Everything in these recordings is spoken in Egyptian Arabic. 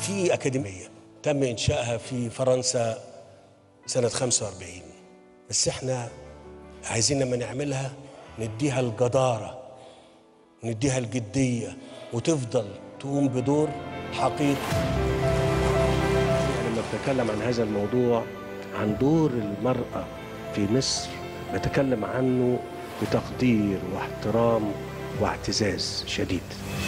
في أكاديمية تم إنشائها في فرنسا سنة 45 بس احنا عايزين لما نعملها نديها الجدارة نديها الجدية وتفضل تقوم بدور حقيقي لما بتكلم عن هذا الموضوع عن دور المرأة في مصر بتكلم عنه بتقدير واحترام واعتزاز شديد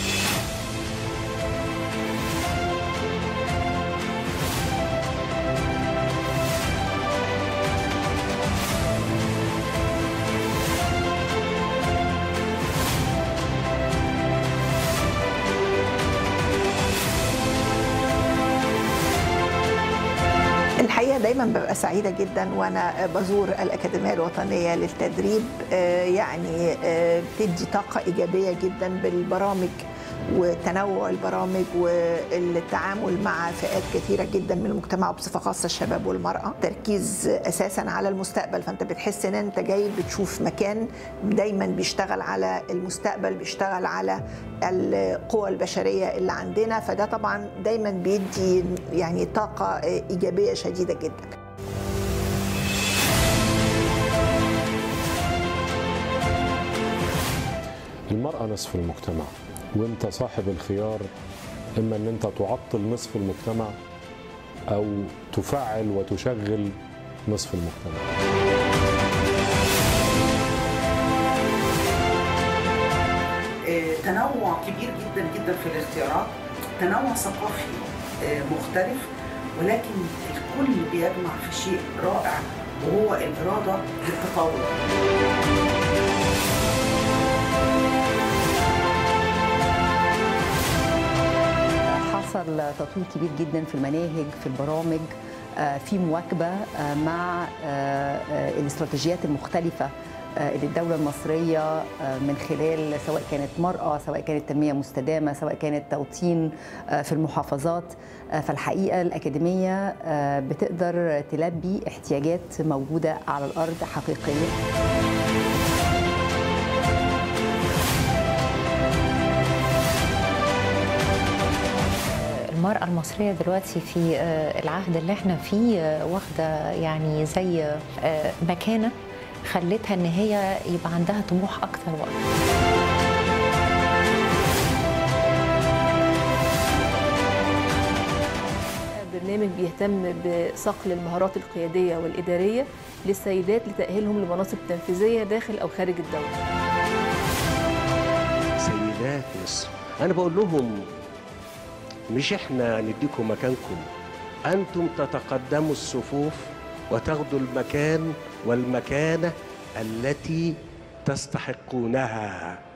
الحقيقه دايما ببقى سعيده جدا وانا بزور الاكاديميه الوطنيه للتدريب آه، يعني آه، بتدي طاقه ايجابيه جدا بالبرامج وتنوع البرامج والتعامل مع فئات كثيره جدا من المجتمع وبصفه خاصه الشباب والمراه تركيز اساسا على المستقبل فانت بتحس ان انت جاي بتشوف مكان دايما بيشتغل على المستقبل بيشتغل على القوى البشريه اللي عندنا فده طبعا دايما بيدي يعني طاقه ايجابيه شديده جدا المرأة نصف المجتمع وانت صاحب الخيار اما ان انت تعطل نصف المجتمع او تفعل وتشغل نصف المجتمع آه، تنوع كبير جدا جدا في الاختيارات تنوع ثقافي آه، مختلف ولكن الكل بيجمع في شيء رائع وهو الإرادة للتطور حصل تطوير كبير جدا في المناهج في البرامج آه، في مواكبة آه، مع آه، آه، الاستراتيجيات المختلفة آه، اللي الدولة المصرية آه، من خلال سواء كانت مرأة سواء كانت تنمية مستدامة سواء كانت توطين آه، في المحافظات آه، فالحقيقة الأكاديمية آه، بتقدر تلبي احتياجات موجودة على الأرض حقيقية المرأة المصرية دلوقتي في آه، العهد اللي احنا فيه آه، واخدة يعني زي آه، مكانة خلتها ان هي يبقى عندها طموح اكتر واكتر برنامج بيهتم بصقل المهارات القيادية والإدارية للسيدات لتأهيلهم لمناصب تنفيذية داخل أو خارج الدولة سيدات مصر انا بقول لهم مش احنا نديكم مكانكم انتم تتقدموا الصفوف وتاخدوا المكان والمكانه التي تستحقونها